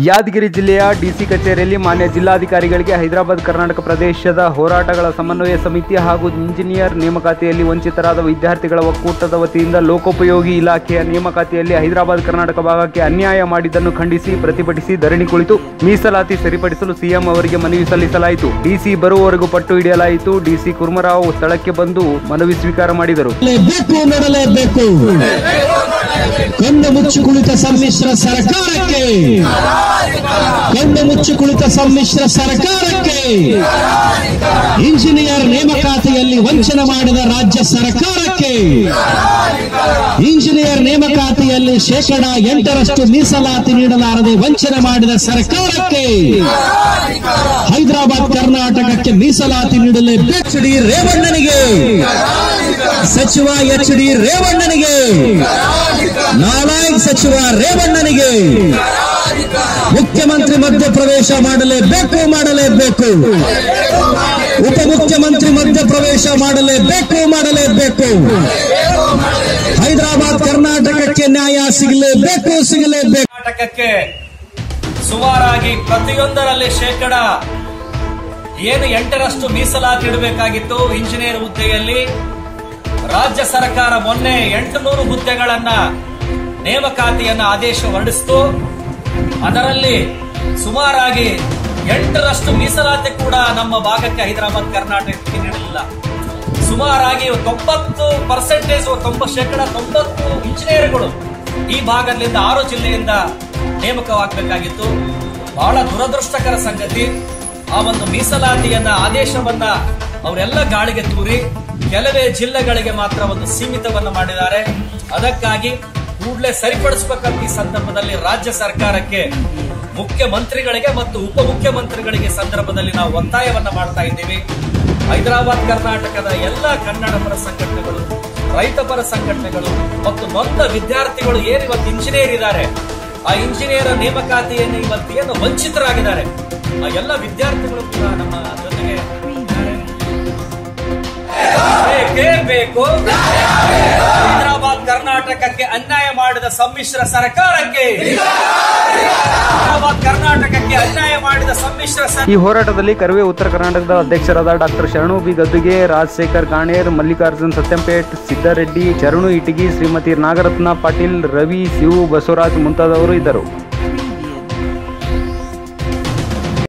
ಯಾದಗಿರಿ ಜಿಲ್ಲೆಯ ಡಿಸಿ ಕಚೇರಿಯಲ್ಲಿ ಮಾನ್ಯ ಜಿಲ್ಲಾಧಿಕಾರಿಗಳಿಗೆ ಹೈದರಾಬಾದ್ ಕರ್ನಾಟಕ ಪ್ರದೇಶದ ಹೋರಾಟಗಳ ಸಮನ್ವಯ ಸಮಿತಿ ಹಾಗೂ ಇಂಜಿನಿಯರ್ ನೇಮಕಾತಿಯಲ್ಲಿ ವಂಚಿತರಾದ ವಿದ್ಯಾರ್ಥಿಗಳ ಒಕ್ಕೂಟದ ವತಿಯಿಂದ ಲೋಕೋಪಯೋಗಿ ಇಲಾಖೆಯ ನೇಮಕಾತಿಯಲ್ಲಿ ಹೈದರಾಬಾದ್ ಕರ್ನಾಟಕ ಭಾಗಕ್ಕೆ ಅನ್ಯಾಯ ಮಾಡಿದ್ದನ್ನು ಖಂಡಿಸಿ ಪ್ರತಿಭಟಿಸಿ ಧರಣಿ ಕುಳಿತು ಮೀಸಲಾತಿ ಸರಿಪಡಿಸಲು ಸಿಎಂ ಅವರಿಗೆ ಮನವಿ ಸಲ್ಲಿಸಲಾಯಿತು ಡಿಸಿ ಬರುವವರೆಗೂ ಪಟ್ಟು ಹಿಡಿಯಲಾಯಿತು ಡಿಸಿ ಕುರ್ಮರಾವ್ ಸ್ಥಳಕ್ಕೆ ಬಂದು ಮನವಿ ಸ್ವೀಕಾರ ಮಾಡಿದರು ಬೇಕು ನೋಡಲೇಬೇಕು ಕಣ್ಣು ಮುಚ್ಚಿ ಕುಳಿತ ಸಮ್ಮಿಶ್ರ ಸರ್ಕಾರಕ್ಕೆ ಕಣ್ಣು ಮುಚ್ಚಿ ಕುಳಿತ ಸಮ್ಮಿಶ್ರ ಸರ್ಕಾರಕ್ಕೆ ಇಂಜಿನಿಯರ್ ನೇಮಕಾತಿಯಲ್ಲಿ ವಂಚನೆ ಮಾಡಿದ ರಾಜ್ಯ ಸರ್ಕಾರಕ್ಕೆ ಇಂಜಿನಿಯರ್ ನೇಮಕಾತಿಯಲ್ಲಿ ಶೇಕಡ ಎಂಟರಷ್ಟು ಮೀಸಲಾತಿ ನೀಡಲಾರದೆ ವಂಚನೆ ಮಾಡಿದ ಸರ್ಕಾರಕ್ಕೆ ಹೈದರಾಬಾದ್ ಕರ್ನಾಟಕಕ್ಕೆ ಮೀಸಲಾತಿ ನೀಡಲೇಬೇಕು ಎಚ್ ಡಿ ರೇವಣ್ಣನಿಗೆ ಸಚಿವ ಎಚ್ ಡಿ ರೇವಣ್ಣನಿಗೆ ನಾಲಾಯಕ್ ಸಚಿವ ರೇವಣ್ಣನಿಗೆ ಮುಖ್ಯಮಂತ್ರಿ ಮಧ್ಯಪ್ರವೇಶ ಮಾಡಲೇಬೇಕು ಮಾಡಲೇಬೇಕು ಉಪಮುಖ್ಯಮಂತ್ರಿ ಮಧ್ಯಪ್ರವೇಶ ಮಾಡಲೇಬೇಕು ಮಾಡಲೇಬೇಕು ಹೈದರಾಬಾದ್ ಕರ್ನಾಟಕಕ್ಕೆ ನ್ಯಾಯ ಸಿಗಲೇಬೇಕು ಸಿಗಲೇಬೇಕು ಕರ್ನಾಟಕಕ್ಕೆ ಸುಮಾರಾಗಿ ಪ್ರತಿಯೊಂದರಲ್ಲಿ ಶೇಕಡ ಏನು ಎಂಟರಷ್ಟು ಮೀಸಲಾತಿ ಇಡಬೇಕಾಗಿತ್ತು ಇಂಜಿನಿಯರ್ ಹುದ್ದೆಯಲ್ಲಿ ರಾಜ್ಯ ಸರ್ಕಾರ ಮೊನ್ನೆ ಎಂಟುನೂರು ಹುದ್ದೆಗಳನ್ನ ನೇಮಕಾತಿಯನ್ನ ಆದೇಶ ಹೊರಡಿಸಿತು ಅದರಲ್ಲಿ ಸುಮಾರಾಗಿ ಎಂಟರಷ್ಟು ಮೀಸಲಾತಿ ಕೂಡ ನಮ್ಮ ಭಾಗಕ್ಕೆ ಹೈದರಾಬಾದ್ ಕರ್ನಾಟಕಕ್ಕೆ ನೀಡಲಿಲ್ಲ ಸುಮಾರಾಗಿ ತೊಂಬತ್ತು ಪರ್ಸೆಂಟೇಜ್ ತೊಂಬತ್ತು ಶೇಕಡ ತೊಂಬತ್ತು ಇಂಜಿನಿಯರ್ಗಳು ಈ ಭಾಗದಿಂದ ಆರು ಜಿಲ್ಲೆಯಿಂದ ನೇಮಕವಾಗಬೇಕಾಗಿತ್ತು ಬಹಳ ದುರದೃಷ್ಟಕರ ಸಂಗತಿ ಆ ಒಂದು ಮೀಸಲಾತಿಯನ್ನ ಆದೇಶವನ್ನ ಅವರೆಲ್ಲ ಗಾಳಿಗೆ ತೂರಿ ಕೆಲವೇ ಜಿಲ್ಲೆಗಳಿಗೆ ಮಾತ್ರ ಒಂದು ಸೀಮಿತವನ್ನ ಮಾಡಿದ್ದಾರೆ ಅದಕ್ಕಾಗಿ ಕೂಡಲೇ ಸರಿಪಡಿಸಬೇಕಂತ ಈ ಸಂದರ್ಭದಲ್ಲಿ ರಾಜ್ಯ ಸರ್ಕಾರಕ್ಕೆ ಮುಖ್ಯಮಂತ್ರಿಗಳಿಗೆ ಮತ್ತು ಉಪಮುಖ್ಯಮಂತ್ರಿಗಳಿಗೆ ಸಂದರ್ಭದಲ್ಲಿ ನಾವು ಒತ್ತಾಯವನ್ನ ಮಾಡ್ತಾ ಇದ್ದೀವಿ ಹೈದರಾಬಾದ್ ಕರ್ನಾಟಕದ ಎಲ್ಲ ಕನ್ನಡ ಪರ ಸಂಘಟನೆಗಳು ರೈತ ಪರ ಸಂಘಟನೆಗಳು ಮತ್ತು ನೊಂದ ವಿದ್ಯಾರ್ಥಿಗಳು ಏನು ಇವತ್ತು ಇಂಜಿನಿಯರ್ ಇದ್ದಾರೆ ಆ ಇಂಜಿನಿಯರ್ ನೇಮಕಾತಿಯನ್ನು ಇವತ್ತು ಏನು ವಂಚಿತರಾಗಿದ್ದಾರೆ ಆ ಎಲ್ಲ ವಿದ್ಯಾರ್ಥಿಗಳು ಕೂಡ ನಮ್ಮ ಜೊತೆಗೆ ಇದ್ದಾರೆ. ಬೇಕೇ ಬೇಕು ಹೈದರಾಬಾದ್ ಕರ್ನಾಟಕಕ್ಕೆ ಅನ್ಯಾಯ ಮಾಡಿದ ಸಮ್ಮಿಶ್ರ ಸರ್ಕಾರಕ್ಕೆ ಹೈದರಾಬಾದ್ ಕರ್ನಾಟಕಕ್ಕೆ ಅನ್ಯಾಯ ಮಾಡಿದ ಸಮ್ಮಿಶ್ರ ಸರ್ಕಾರ ಈ ಹೋರಾಟದಲ್ಲಿ ಕರ್ವೆ ಉತ್ತರ ಕರ್ನಾಟಕದ ಅಧ್ಯಕ್ಷರಾದ ಡಾಕ್ಟರ್ ಶರಣು ಬಿ ಗದ್ದುಗೆ ರಾಜಶೇಖರ್ ಕಾಣೇರ್ ಮಲ್ಲಿಕಾರ್ಜುನ್ ಸತ್ಯಂಪೇಟ್ ಸಿದ್ದಾರೆಡ್ಡಿ ಶರಣು ಇಟಗಿ ಶ್ರೀಮತಿ ನಾಗರತ್ನ ಪಾಟೀಲ್ ರವಿ ಶಿವು ಬಸವರಾಜ್ ಮುಂತಾದವರು ಇದ್ದರು